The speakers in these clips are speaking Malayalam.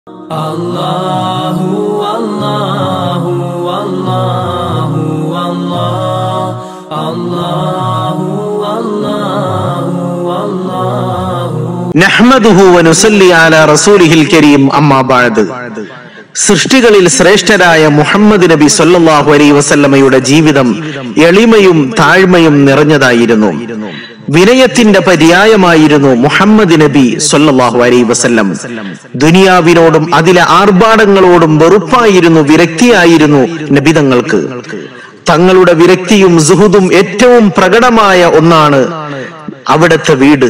അല്ലാഹു അല്ലാഹു അല്ലാഹു അല്ലാഹു അല്ലാഹു അല്ലാഹു നഹ്മദുഹു വനുസല്ലി അല റസൂലിഹിൽ കരീം അമ്മാ ബഅദ് സൃഷ്ടികളിൽ ശ്രേഷ്ഠരായ മുഹമ്മദ് നബി സല്ലല്ലാഹു അലൈഹി വസല്ലമയുടെ ജീവിതം എളിമയും താഴ്മയും നിറഞ്ഞതായിരുന്നു വിനയത്തിന്റെ പര്യായമായിരുന്നു മുഹമ്മദ് നബി സല്ലല്ലാഹു അലൈഹി വസല്ലം ദുനിയാവിനോടും അതിലെ ആർഭാടങ്ങളോടും വെറുപ്പായിരുന്നു വിരക്തിയായിരുന്നു നബിതങ്ങൾക്ക് തങ്ങളുടെ വിരക്തിയും സുഹുദും ഏറ്റവും പ്രകടമായ ഒന്നാണ് അവിടുത്തെ വീട്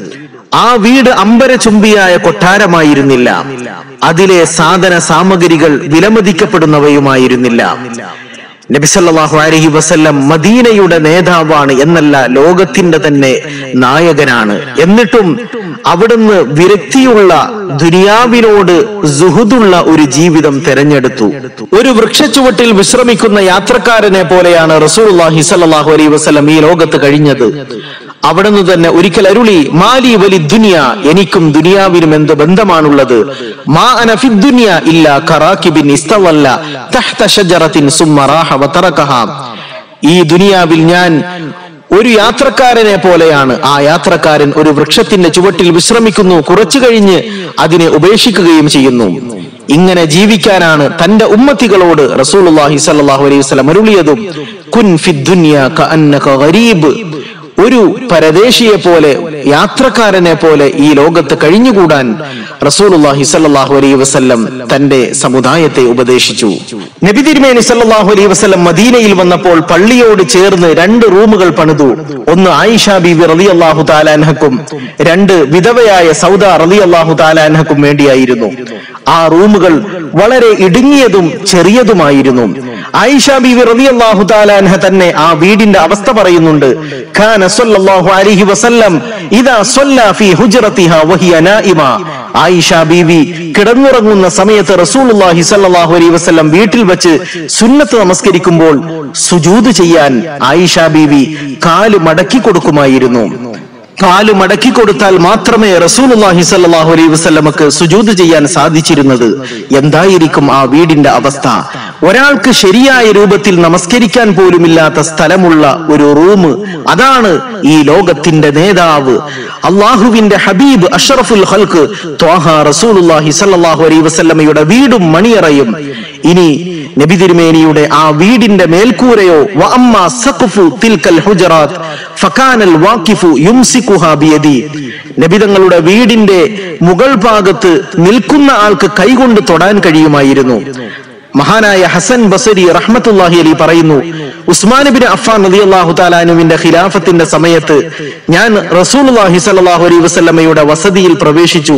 ആ വീട് അമ്പരചുംബിയായ കൊട്ടാരമായിരുന്നില്ല അതിലെ സാധന സാമഗ്രികൾ വിലമതിക്കപ്പെടുന്നവയുമായിരുന്നില്ല നബിസല്ലാഹു അലഹി വസല്ലം മദീനയുടെ നേതാവാണ് എന്നല്ല ലോകത്തിന്റെ തന്നെ നായകനാണ് എന്നിട്ടും അവിടുന്ന് വിരക്തിയുള്ള ദുനിയാവിനോട് സുഹുദുള്ള ഒരു ജീവിതം തെരഞ്ഞെടുത്തു ഒരു വൃക്ഷച്ചുവട്ടിൽ വിശ്രമിക്കുന്ന യാത്രക്കാരനെ പോലെയാണ് റസൂലുള്ളാഹി സ്വല്ലല്ലാഹു അലൈഹി വസല്ലം ഈ ലോകത്ത് കഴിഞ്ഞത് അവിടുന്ന് തന്നെ ഒരിക്കൽ അരുളി മാലി വലി ദുനിയ എനിക്കും ദുനിയാവിനും എന്ത് ബന്ധമാണുള്ളത് മാ അന ഫി ദുനിയ ഇല്ല കറാക്കിബിൻ ഇസ്തവല്ല തഹ്ത ഷജറത്തിൻ സുമ്മ റാഹ വതറകഹ ഈ ദുനിയാവിൽ ഞാൻ ഒരു യാത്രക്കാരനെ പോലെയാണ് ആ യാത്രക്കാരൻ ഒരു വൃക്ഷത്തിന്റെ ചുവട്ടിൽ വിശ്രമിക്കുന്നു കുറച്ചു കഴിഞ്ഞ് അതിനെ ഉപേക്ഷിക്കുകയും ചെയ്യുന്നു ഇങ്ങനെ ജീവിക്കാനാണ് തന്റെ ഉമ്മത്തികളോട് റസൂലുള്ളാഹി സ്വല്ലല്ലാഹു അലൈഹി വസല്ലം അരുളിയതും കുൻ ഫി ദുനിയ കഅന്നക ഗരീബ് ഒരു പരദേശിയെ പോലെ യാത്രക്കാരനെ പോലെ ഈ ലോകത്ത് കഴിഞ്ഞുകൂടാൻ റസൂലുള്ളാഹി സല്ലല്ലാഹു അലൈഹി വസല്ലം തന്റെ സമുദായത്തെ ഉപദേശിച്ചു നബി തിരുമേനി സല്ലല്ലാഹു അലൈഹി വസല്ലം മദീനയിൽ വന്നപ്പോൾ പള്ളിയോട് ചേർന്ന് രണ്ട് റൂമുകൾ പണിതു ഒന്ന് ആയിഷ ബീബി റളിയല്ലാഹു താലാൻഹക്കും രണ്ട് വിധവയായ സൗദ റളിയല്ലാഹു താലാൻഹക്കും വേണ്ടിയായിരുന്നു ആ റൂമുകൾ വളരെ ഇടുങ്ങിയതും ചെറിയതുമായിരുന്നു ആയിഷ ബീവി റളിയല്ലാഹു താലാൻഹ തന്നെ ആ വീടിന്റെ അവസ്ഥ പറയുന്നുണ്ട് ഖാന സല്ലല്ലാഹു അലൈഹി വസല്ലം ഇദാ സല്ല ഫീ ഹുജ്റതിഹാ വഹിയ നായിമ ആയിഷ ബീവി കിടന്നുറങ്ങുന്ന സമയത്ത് റസൂലുള്ളാഹി സ്വല്ലല്ലാഹു അലൈഹി വസല്ലം വീട്ടിൽ വെച്ച് സുന്നത്ത് നമസ്കരിക്കുമ്പോൾ സുജൂദ് ചെയ്യാൻ ആയിഷ ബീവി കാല് മടക്കി കൊടുക്കുമായിരുന്നു കാല് മടക്കി കൊടുത്താൽ മാത്രമേ റസൂലുള്ളാഹി സ്വല്ലല്ലാഹു അലൈഹി വസല്ലമക്ക് സുജൂദ് ചെയ്യാൻ സാധിച്ചിരുന്നത് എന്തായിരിക്കും ആ വീടിന്റെ അവസ്ഥ ഒരാൾക്ക് ശരിയായ രൂപത്തിൽ നമസ്കരിക്കാൻ പോലുമില്ലാത്ത സ്ഥലമുള്ള ഒരു റൂം അതാണ് ഈ ലോകത്തിന്റെ നേതാവ് അള്ളാഹുവിന്റെ ഹബീബ് അഷറഫുൽ ഹൽക്ക് ത്വാഹ റസൂലുള്ളാഹി സ്വല്ലല്ലാഹു അലൈഹി വസല്ലമയുടെ വീടും മണിയറയും ഇനി നബി തിരുമേനിയുടെ ആ വീടിന്റെ മേൽക്കൂരയോ വഅമ്മ സഖഫു തിൽക്കൽ ഹുജറാത്ത് ഫകാനൽ വാഖിഫു യുംസികുഹാ ബിയദി നബി തങ്ങളുടെ വീടിന്റെ മുകൾ ഭാഗത്ത് നിൽക്കുന്ന ആൾക്ക് കൈകൊണ്ട് തൊടാൻ കഴിയുമായിരുന്നു മഹാനായ ഹസൻ ബസരി റഹ്മത്തുല്ലാഹി അലി പറയുന്നു ഉസ്മാൻ ബിൻ അഫ്ഫാൻ റളിയല്ലാഹു തആലാനുവിന്റെ ഖിലാഫത്തിന്റെ സമയത്ത് ഞാൻ റസൂലുള്ളാഹി സ്വല്ലല്ലാഹു അലൈഹി വസല്ലമയുടെ വസതിയിൽ പ്രവേശിച്ചു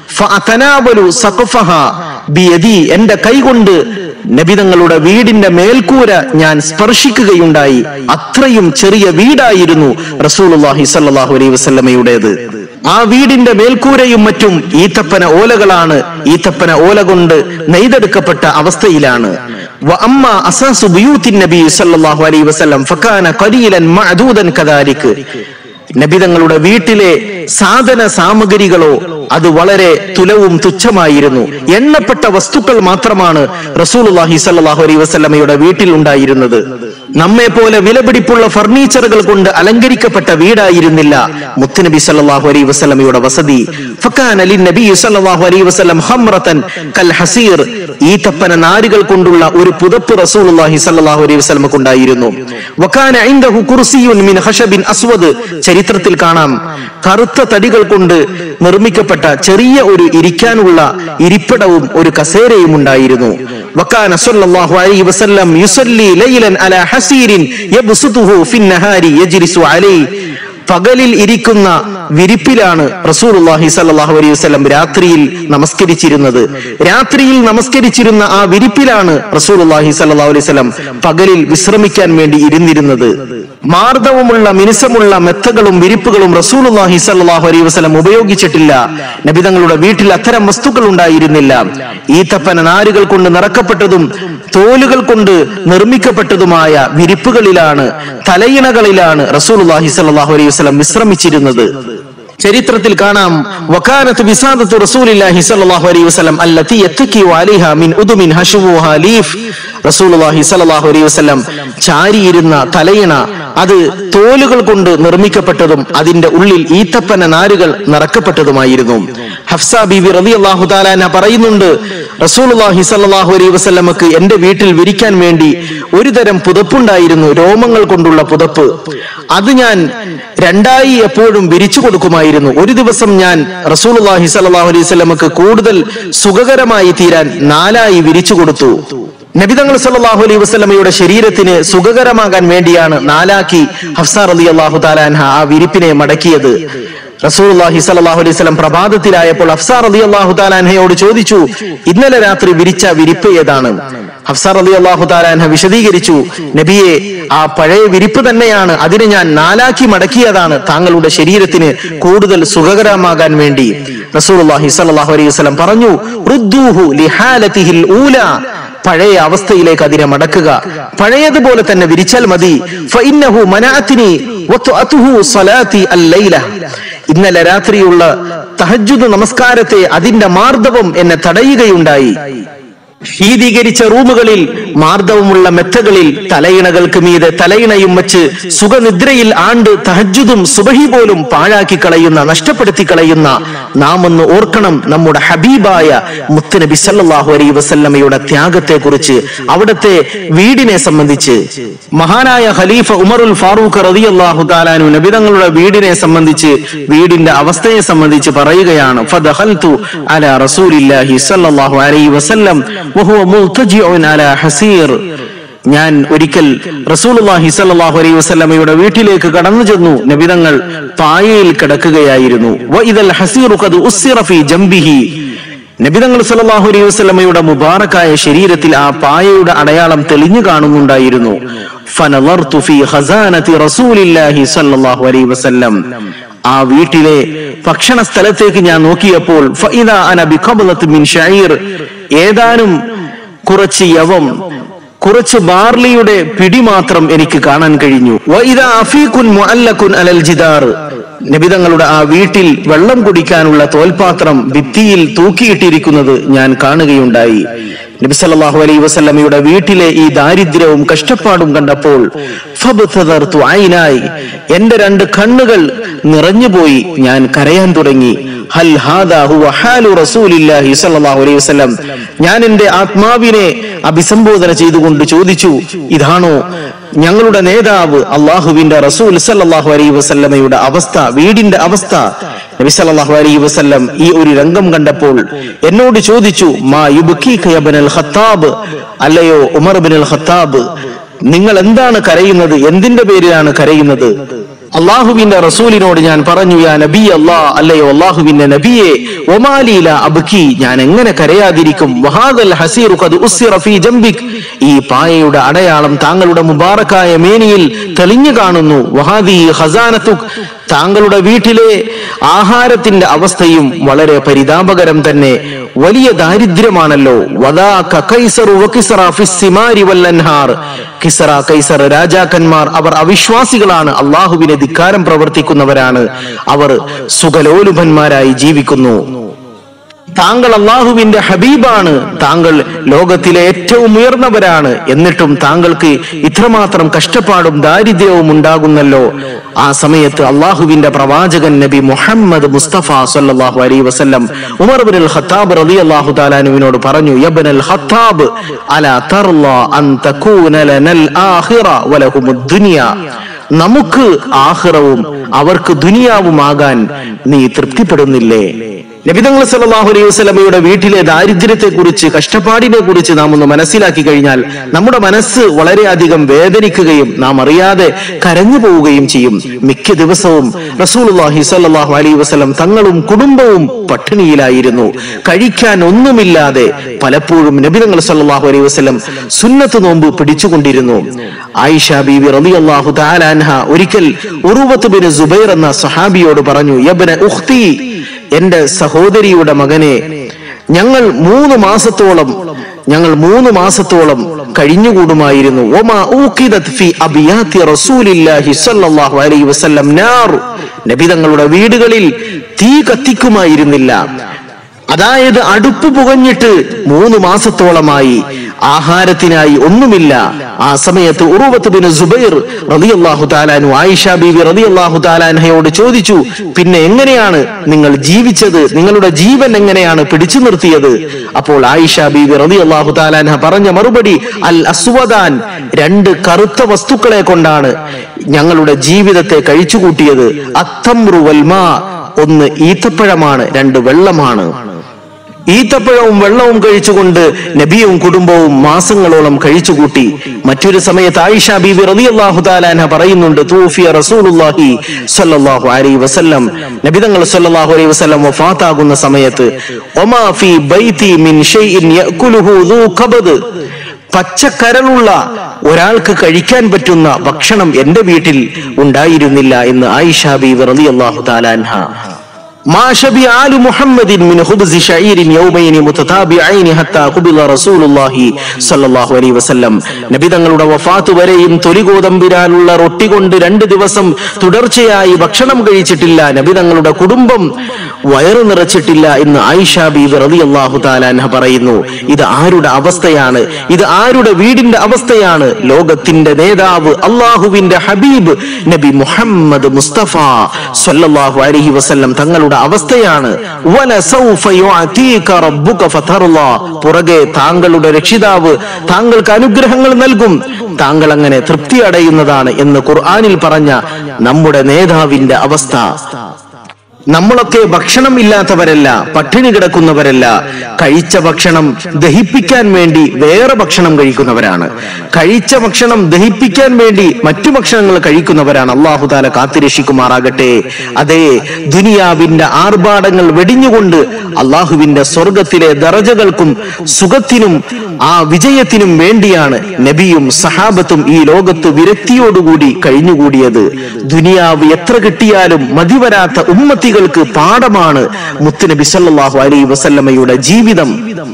ഫഅതനാവലു സഖഫഹ ബിയദി എന്റെ കൈകൊണ്ട് നബിതങ്ങളുടെ വീടിന്റെ മേൽക്കൂര ഞാൻ സ്പർശിക്കുകയുണ്ടായി അത്രയും ചെറിയ വീടായിരുന്നു റസൂലുള്ളാഹി സ്വല്ലല്ലാഹു അലൈഹി വസല്ലമയുടേത് ആ വീടിന്റെ മേൽക്കൂരയും മറ്റും ഈത്തപ്പന ഓലകളാണ് ഈത്തപ്പന ഓല കൊണ്ട് നെയ്തെടുക്കപ്പെട്ട അവസ്ഥയിലാണ് വഅമ്മ അസാസു ബുയൂത്തിൻ നബി സല്ലല്ലാഹു അലൈഹി വസല്ലം ഫകാന ഖലീലൻ മഅദൂദൻ കദാലിക് നബിതങ്ങളുടെ വീട്ടിലെ സാധന സാമഗ്രികളോ അത് വളരെ തുലവും തുച്ഛമായിരുന്നു എണ്ണപ്പെട്ട വസ്തുക്കൾ മാത്രമാണ് റസൂലുള്ളാഹി സ്വല്ലല്ലാഹു അലൈഹി വസല്ലമയുടെ വീട്ടിൽ ഉണ്ടായിരുന്നത് നമ്മെ പോലെ വിലപിടിപ്പുള്ള ഫർണിച്ചറുകൾ കൊണ്ട് അലങ്കരിക്കപ്പെട്ട വീടായിരുന്നില്ല മുത്തുനബി സല്ലല്ലാഹു അലൈഹി വസല്ലമയുടെ വസതി ഫക്കാന ലിന്നബി സല്ലല്ലാഹു അലൈഹി വസല്ലം ഹംറതൻ കൽ ഹസീർ ഈത്തപ്പന നാരുകൾ കൊണ്ടുള്ള ഒരു പുതപ്പ് റസൂലുള്ളാഹി സല്ലല്ലാഹു അലൈഹി വസല്ലമക്ക് ഉണ്ടായിരുന്നു വക്കാന ഇൻദഹു കുർസിയുൻ മിൻ ഖശബിൻ അസ്വദ് ചരിത്രത്തിൽ കാണാം കറുത്ത തടികൾ കൊണ്ട് നിർമ്മിക്കപ്പെട്ട ചെറിയ ഒരു ഇരിക്കാനുള്ള ഇരിപ്പിടവും ഒരു കസേരയും ഉണ്ടായിരുന്നു വക്കാന സല്ലല്ലാഹു അലൈഹി വസല്ലം യുസല്ലി ലൈലൻ അലാ ഹസീരിൻ യബ്സുതുഹു ഫിൻ നഹാരി യജ്ലിസു അലൈഹി പകലിൽ ഇരിക്കുന്ന വിരിപ്പിലാണ് റസൂലുള്ളാഹി സല്ലല്ലാഹു അലൈഹി വസല്ലം രാത്രിയിൽ നമസ്കരിച്ചിരുന്നത് രാത്രിയിൽ നമസ്കരിച്ചിരുന്ന ആ വിരിപ്പിലാണ് റസൂലുള്ളാഹി സല്ലല്ലാഹു അലൈഹി വസല്ലം പകലിൽ വിശ്രമിക്കാൻ വേണ്ടി ഇരുന്നിരുന്നത് മാർദ്ദവമുള്ള മിനുസമുള്ള മെത്തകളും വിരിപ്പുകളും റസൂലുള്ളാഹി സല്ലല്ലാഹു അലൈഹി വസല്ലം ഉപയോഗിച്ചിട്ടില്ല നബിതങ്ങളുടെ വീട്ടിൽ അത്തരം വസ്തുക്കൾ ഉണ്ടായിരുന്നില്ല ഈത്തപ്പന നാരുകൾ കൊണ്ട് നിറക്കപ്പെട്ടതും തോലുകൾ കൊണ്ട് നിർമ്മിക്കപ്പെട്ടതുമായ വിരിപ്പുകളിലാണ് തലയിണകളിലാണ് റസൂലുള്ളാഹി സ്വല്ലല്ലാഹു അലൈഹി വസല്ലം വിശ്രമിച്ചിരുന്നത് ചരിത്രത്തിൽ കാണാം വക്കാനത്ത് വിസാദത്ത് റസൂലില്ലാഹി സ്വല്ലല്ലാഹു അലൈഹി വസല്ലം അല്ലത്തി യത്തക്കി അലൈഹ മിൻ ഉദുമിൻ ഹശുവുഹ ലീഫ് റസൂലുള്ളാഹി സ്വല്ലല്ലാഹു അലൈഹി വസല്ലം ചാരിയിരുന്ന തലയിണ അത് തോലുകൾ കൊണ്ട് നിർമ്മിക്കപ്പെട്ടതും അതിന്റെ ഉള്ളിൽ ഈത്തപ്പന നാരുകൾ നിറക്കപ്പെട്ടതുമായിരുന്നു ഹഫ്സ ബീവി റളിയല്ലാഹു തആല പറയുന്നുണ്ട് റസൂലുള്ളാഹി സ്വല്ലല്ലാഹു അലൈഹി വസല്ലമക്ക് എന്റെ വീട്ടിൽ വിരിക്കാൻ വേണ്ടി ഒരു തരം പുതപ്പുണ്ടായിരുന്നു രോമങ്ങൾ കൊണ്ടുള്ള പുതപ്പ് അത് ഞാൻ രണ്ടായി എപ്പോഴും വിരിച്ചു കൊടുക്കുമായിരുന്നു ഒരു ദിവസം ഞാൻ റസൂലുള്ളാഹി സ്വല്ലല്ലാഹു അലൈഹി വസല്ലമക്ക് കൂടുതൽ സുഖകരമായി തീരാൻ നാലായി വിരിച്ചു കൊടുത്തു നബിതങ്ങൾ സല്ലല്ലാഹു അലൈഹി വസല്ലമയുടെ ശരീരത്തിന് സുഖകരമാകാൻ വേണ്ടിയാണ് നാലാക്കി ഹഫ്സ റളിയല്ലാഹു തആലാൻഹ ആ വിരിപ്പിനെ മടക്കിയത് റസൂലുള്ളാഹി സ്വല്ലല്ലാഹു അലൈഹി വസല്ലം പ്രഭാതത്തിലായപ്പോൾ ഹഫ്സ റളിയല്ലാഹു തആലാൻഹയോട് ചോദിച്ചു ഇന്നലെ രാത്രി വിരിച്ച വിരിപ്പ് ഏതാണ് ഹഫ്സ റളിയല്ലാഹു തആലാൻഹ വിശദീകരിച്ചു നബിയെ ആ പഴയ വിരിപ്പ് തന്നെയാണ് അതിനെ ഞാൻ നാലാക്കി മടക്കിയതാണ് താങ്കളുടെ ശരീരത്തിന് കൂടുതൽ സുഖകരമാകാൻ വേണ്ടി റസൂലുള്ളാഹി സ്വല്ലല്ലാഹു അലൈഹി വസല്ലം പറഞ്ഞു റുദ്ദൂഹു ലിഹാലതിഹിൽ ഊല പഴയ അവസ്ഥയിലേക്ക് അതിനെ മടക്കുക പഴയതുപോലെ തന്നെ വിരിച്ചാൽ മതി ഫഇന്നഹു മനാഅത്തിനി വതുഅതുഹു സ്വലാത്തി അല്ലൈല ഇന്നലെ രാത്രിയുള്ള തഹജ്ജുദ് നമസ്കാരത്തെ അതിന്റെ മാർദ്ദവം എന്നെ തടയുകയുണ്ടായി ശീതീകരിച്ച റൂമുകളിൽ മാർദ്ദവമുള്ള മെത്തകളിൽ തലയിണകൾക്ക് മീതെ തലയിണയും വെച്ച് സുഖനിദ്രയിൽ ആണ്ട് തഹജ്ജുദും സുബഹി പോലും പാഴാക്കി കളയുന്ന നഷ്ടപ്പെടുത്തി കളയുന്ന നാം ഒന്ന് ഓർക്കണം നമ്മുടെ ഹബീബായ മുത്തനബി സല്ലല്ലാഹു അലൈഹി വസല്ലമയുടെ ത്യാഗത്തെ കുറിച്ച് അവിടുത്തെ വീടിനെ സംബന്ധിച്ച് മഹാനായ ഖലീഫ ഉമറുൽ ഫാറൂഖ് റളിയല്ലാഹു തആലാനു നബിതങ്ങളുടെ വീടിനെ സംബന്ധിച്ച് വീടിന്റെ അവസ്ഥയെ സംബന്ധിച്ച് പറയുകയാണ് ഫദഖൽതു അലാ റസൂലില്ലാഹി സല്ലല്ലാഹു അലൈഹി വസല്ലം വഹുവ മുൽതജിഉൻ അലാ ഹസീർ ഞാൻ ഒരിക്കൽ റസൂലുള്ളാഹി സ്വല്ലല്ലാഹു അലൈഹി വസല്ലമയുടെ വീട്ടിലേക്ക് കടന്നു ചെന്നു നബിതങ്ങൾ പായയിൽ കിടക്കുകയായിരുന്നു വഇദൽ ഹസീറു ഖദ് ഉസ്സിറ ഫീ ജംബിഹി നബിതങ്ങൾ സല്ലല്ലാഹു അലൈഹി വസല്ലമയുടെ മുബാറക്കായ ശരീരത്തിൽ ആ പായയുടെ അടയാളം തെളിഞ്ഞു കാണുന്നുണ്ടായിരുന്നു ഫനളർതു ഫീ ഖസാനതി റസൂലില്ലാഹി സ്വല്ലല്ലാഹു അലൈഹി വസല്ലം ആ വീട്ടിലെ ഭക്ഷണ സ്ഥലത്തേക്ക് ഞാൻ നോക്കിയപ്പോൾ ഫഇദാ അന ബിഖബ്ലത്ത് മിൻ ഷഈർ ഏതാനും കുറച്ച് യവം കുറച്ച് ബാർലിയുടെ പിടി മാത്രം എനിക്ക് കാണാൻ കഴിഞ്ഞു വഇദാ അഫീഖുൻ മുഅല്ലഖുൻ അലൽ ജിദാർ നബിതങ്ങളുടെ ആ വീട്ടിൽ വെള്ളം കുടിക്കാനുള്ള തോൽപാത്രം ഭിത്തിയിൽ തൂക്കിയിട്ടിരിക്കുന്നത് ഞാൻ കാണുകയുണ്ടായി നബി സല്ലല്ലാഹു അലൈഹി വസല്ലമയുടെ വീട്ടിലെ ഈ ദാരിദ്ര്യവും കഷ്ടപ്പാടും കണ്ടപ്പോൾ ഫബ്തദർതു ഐനായി എന്റെ രണ്ട് കണ്ണുകൾ നിറഞ്ഞുപോയി ഞാൻ കരയാൻ തുടങ്ങി ഹൽ ഹാദാ ഹുവ ഹാലു റസൂലില്ലാഹി സ്വല്ലല്ലാഹു അലൈഹി വസല്ലം ഞാൻ എന്റെ ആത്മാവിനെ അഭിസംബോധന ചെയ്തുകൊണ്ട് ചോദിച്ചു ഇതാണോ ഞങ്ങളുടെ നേതാവ് അള്ളാഹുവിന്റെ റസൂൽ സല്ലല്ലാഹു അലൈഹി വസല്ലമയുടെ അവസ്ഥ വീടിന്റെ അവസ്ഥ നബി സല്ലല്ലാഹു അലൈഹി വസല്ലം ഈ ഒരു രംഗം കണ്ടപ്പോൾ എന്നോട് ചോദിച്ചു മാ യുബ്കീക യ ഇബ്നുൽ ഖത്താബ് അല്ലയോ ഉമർ ഇബ്നുൽ ഖത്താബ് നിങ്ങൾ എന്താണ് കരയുന്നത് എന്തിന്റെ പേരിലാണ് കരയുന്നത് അള്ളാഹുവിന്റെ റസൂലിനോട് ഞാൻ പറഞ്ഞു യാ നബി അല്ലാ അല്ലയോ അള്ളാഹുവിന്റെ നബിയെ ഒമാലീല അബ്കി ഞാൻ എങ്ങനെ കരയാതിരിക്കും വഹാദൽ ഹസീറു ഖദ് ഉസ്സിറ ഫീ ജംബിക് ഈ പായയുടെ അടയാളം താങ്കളുടെ മുബാറക്കായ മേനിയിൽ തെളിഞ്ഞു കാണുന്നു വഹാദി ഖസാനത്തുക് താങ്കളുടെ വീട്ടിലെ ആഹാരത്തിന്റെ അവസ്ഥയും വളരെ പരിതാപകരം തന്നെ വലിയ ദാരിദ്ര്യമാണല്ലോ വദാക കൈസറു വകിസറ ഫിസ്സിമാരി വല്ലൻഹാർ കിസറ കൈസർ രാജാക്കന്മാർ അവർ അവിശ്വാസികളാണ് അള്ളാഹുവിനെ ധിക്കാരം പ്രവർത്തിക്കുന്നവരാണ് അവർ സുഖലോലുഭന്മാരായി ജീവിക്കുന്നു താങ്കൾ അള്ളാഹുവിന്റെ ഹബീബാണ് താങ്കൾ ലോകത്തിലെ ഏറ്റവും ഉയർന്നവരാണ് എന്നിട്ടും താങ്കൾക്ക് ഇത്രമാത്രം കഷ്ടപ്പാടും ദാരിദ്ര്യവും ഉണ്ടാകുന്നല്ലോ ആ സമയത്ത് അള്ളാഹുവിന്റെ പ്രവാചകൻ നബി മുഹമ്മദ് മുസ്തഫ സല്ലല്ലാഹു അലൈഹി വസല്ലം ഉമർ ബിൻ ഖത്താബ് റളിയല്ലാഹു തആലാനുവിനോട് പറഞ്ഞു യബ്നൽ ഖത്താബ് അലാ തർള അൻ തകൂന ലനൽ ആഖിറ വലഹുമുദ് ദുനിയ നമുക്ക് ആഖിറവും അവർക്ക് ദുനിയാവുമാകാൻ നീ തൃപ്തിപ്പെടുന്നില്ലേ നബിതങ്ങൾ സല്ലല്ലാഹു അലൈഹി വസല്ലമയുടെ വീട്ടിലെ ദാരിദ്ര്യത്തെ കുറിച്ച് കഷ്ടപ്പാടിനെ കുറിച്ച് നാം ഒന്ന് മനസ്സിലാക്കി കഴിഞ്ഞാൽ നമ്മുടെ മനസ്സ് വളരെയധികം വേദനിക്കുകയും നാം അറിയാതെ കരഞ്ഞു പോവുകയും ചെയ്യും മിക്ക ദിവസവും റസൂലുള്ളാഹി സ്വല്ലല്ലാഹു അലൈഹി വസല്ലം തങ്ങളും കുടുംബവും പട്ടിണിയിലായിരുന്നു കഴിക്കാൻ ഒന്നുമില്ലാതെ പലപ്പോഴും നബിതങ്ങൾ സല്ലല്ലാഹു അലൈഹി വസല്ലം സുന്നത്ത് നോമ്പ് പിടിച്ചുകൊണ്ടിരുന്നു ആയിഷ ബീവി റളിയല്ലാഹു തആല അൻഹ ഒരിക്കൽ ഉറുവത്ത് ബിൻ സുബൈർ എന്ന സഹാബിയോട് പറഞ്ഞു യബ്ന ഉഖ്തി എന്റെ സഹോദരിയുടെ മകനെ ഞങ്ങൾ മൂന്ന് മാസത്തോളം ഞങ്ങൾ മൂന്ന് മാസത്തോളം കഴിഞ്ഞുകൂടുമായിരുന്നു ഒമാ ഊഖിദത് ഫി അബിയാത്തി റസൂലില്ലാഹി സ്വല്ലല്ലാഹു അലൈഹി വസല്ലം നാർ നബി തങ്ങളുടെ വീടുകളിൽ തീ കത്തിക്കുമായിരുന്നില്ല അതായത് അടുപ്പ് പുകഞ്ഞിട്ട് മൂന്ന് മാസത്തോളമായി ആഹാരത്തിനായി ഒന്നുമില്ല ആ സമയത്ത് ഉറുവത്ത് ബിൻ സുബൈർ റളിയല്ലാഹു താലാനു ആയിഷ ബീവി റളിയല്ലാഹു താലാൻഹയോട് ചോദിച്ചു പിന്നെ എങ്ങനെയാണ് നിങ്ങൾ ജീവിച്ചത് നിങ്ങളുടെ ജീവൻ എങ്ങനെയാണ് പിടിച്ചു നിർത്തിയത് അപ്പോൾ ആയിഷ ബീവി റളിയല്ലാഹു താലാൻഹ പറഞ്ഞ മറുപടി അൽ അസ്വദാൻ രണ്ട് കറുത്ത വസ്തുക്കളെ കൊണ്ടാണ് ഞങ്ങളുടെ ജീവിതത്തെ കഴിച്ചുകൂട്ടിയത് അത്തമ്രു വൽമാ ഒന്ന് ഈത്തപ്പഴമാണ് രണ്ട് വെള്ളമാണ് ഈത്തപ്പഴവും വെള്ളവും കഴിച്ചുകൊണ്ട് നബിയും കുടുംബവും മാസങ്ങളോളം കഴിച്ചുകൂട്ടി മറ്റൊരു സമയത്ത് ആയിഷ ബീബി റളിയല്ലാഹു തആലാന പറയുന്നുണ്ട് തൂഫിയ റസൂലുള്ളാഹി സ്വല്ലല്ലാഹു അലൈഹി വസല്ലം നബി തങ്ങൾ സ്വല്ലല്ലാഹു അലൈഹി വസല്ലം വഫാത്താകുന്ന സമയത്ത് ഒമാ ഫീ ബൈതി മിൻ ഷൈഇൻ യഅകുലുഹു ദൂ കബദ് പച്ചക്കരളുള്ള ഒരാൾക്ക് കഴിക്കാൻ പറ്റുന്ന ഭക്ഷണം എന്റെ വീട്ടിൽ ഉണ്ടായിരുന്നില്ല എന്ന് ആയിഷ ബീബി റളിയല്ലാഹു തആലാൻഹ ما شبع آل محمد من خبز شعير يومين متتابعين حتى قبل رسول الله صلى الله عليه وسلم നബി തങ്ങളുടെ വഫാത്ത് വരെയും തൊലിഗോതമ്പിരാനുള്ള റൊട്ടി കൊണ്ട് രണ്ട് ദിവസം തുടർച്ചയായി ഭക്ഷണം കഴിച്ചിട്ടില്ല നബി തങ്ങളുടെ കുടുംബം വയറു നിറച്ചിട്ടില്ല എന്ന് ആയിഷ ബീബി റളിയല്ലാഹു തആലാൻഹ പറയുന്നു ഇത് ആരുടെ അവസ്ഥയാണ് ഇത് ആരുടെ വീടിന്റെ അവസ്ഥയാണ് ലോകത്തിന്റെ നേതാവ് അള്ളാഹുവിന്റെ ഹബീബ് നബി മുഹമ്മദ് മുസ്തഫ സല്ലല്ലാഹു അലൈഹി വസല്ലം തങ്ങളുടെ അവസ്ഥയാണ് വലസൗഫ യുഅതീക റബ്ബുക ഫതർള പുറകെ താങ്കളുടെ രക്ഷിതാവ് താങ്കൾക്ക് അനുഗ്രഹങ്ങൾ നൽകും താങ്കൾ അങ്ങനെ തൃപ്തി അടയുന്നതാണ് എന്ന് ഖുർആനിൽ പറഞ്ഞ നമ്മുടെ നേതാവിന്റെ അവസ്ഥ നമ്മളൊക്കെ ഭക്ഷണം ഇല്ലാത്തവരല്ല പട്ടിണി കിടക്കുന്നവരല്ല കഴിച്ച ഭക്ഷണം ദഹിപ്പിക്കാൻ വേണ്ടി വേറെ ഭക്ഷണം കഴിക്കുന്നവരാണ് കഴിച്ച ഭക്ഷണം ദഹിപ്പിക്കാൻ വേണ്ടി മറ്റു ഭക്ഷണങ്ങൾ കഴിക്കുന്നവരാണ് അള്ളാഹു താല കാത്തിരക്ഷിക്കുമാറാകട്ടെ അതേ ദുനിയാവിന്റെ ആർഭാടങ്ങൾ വെടിഞ്ഞുകൊണ്ട് അള്ളാഹുവിന്റെ സ്വർഗത്തിലെ ദറജകൾക്കും സുഖത്തിനും ആ വിജയത്തിനും വേണ്ടിയാണ് നബിയും സഹാബത്തും ഈ ലോകത്ത് വിരക്തിയോടുകൂടി കഴിഞ്ഞുകൂടിയത് ദുനിയാവ് എത്ര കിട്ടിയാലും മതിവരാത്ത ഉമ്മത്തികൾക്ക് പാഠമാണ് മുത്തുനബി സല്ലല്ലാഹു അലൈഹി വസല്ലമയുടെ ജീവിതം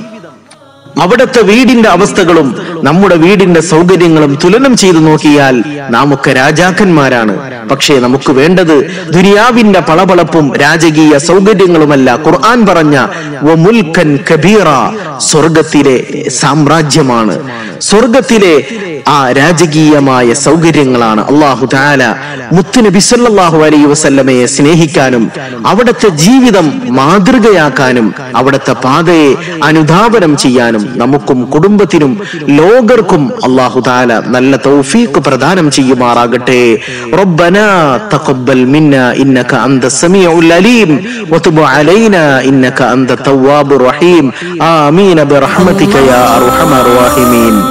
അവിടുത്തെ വീടിന്റെ അവസ്ഥകളും നമ്മുടെ വീടിന്റെ സൗകര്യങ്ങളും തുലനം ചെയ്തു നോക്കിയാൽ നാം ഒക്കെ രാജാക്കന്മാരാണ് പക്ഷേ നമുക്ക് വേണ്ടത് ദുനിയാവിന്റെ പളപളപ്പും രാജകീയ സൗകര്യങ്ങളുമല്ല ഖുർആൻ പറഞ്ഞ വമുൽക്കൻ കബീറ സ്വർഗത്തിലെ സാമ്രാജ്യമാണ് സ്വർഗത്തിലെ ആ രാജകീയമായ സൗകര്യങ്ങളാണ് അള്ളാഹു താല മുത്തുനബി സല്ലല്ലാഹു അലൈഹി വസല്ലമയെ സ്നേഹിക്കാനും അവിടുത്തെ ജീവിതം മാതൃകയാക്കാനും അവിടുത്തെ പാതയെ അനുധാവനം ചെയ്യാനും നമുക്കും കുടുംബത്തിനും ലോകർക്കും അള്ളാഹു താല നല്ല തൗഫീഖ് പ്രദാനം ചെയ്യുമാറാകട്ടെ ربنا تقبل منا انك انت السميع العليم وتب علينا انك انت التواب الرحيم امين برحمتك يا ارحم الراحمين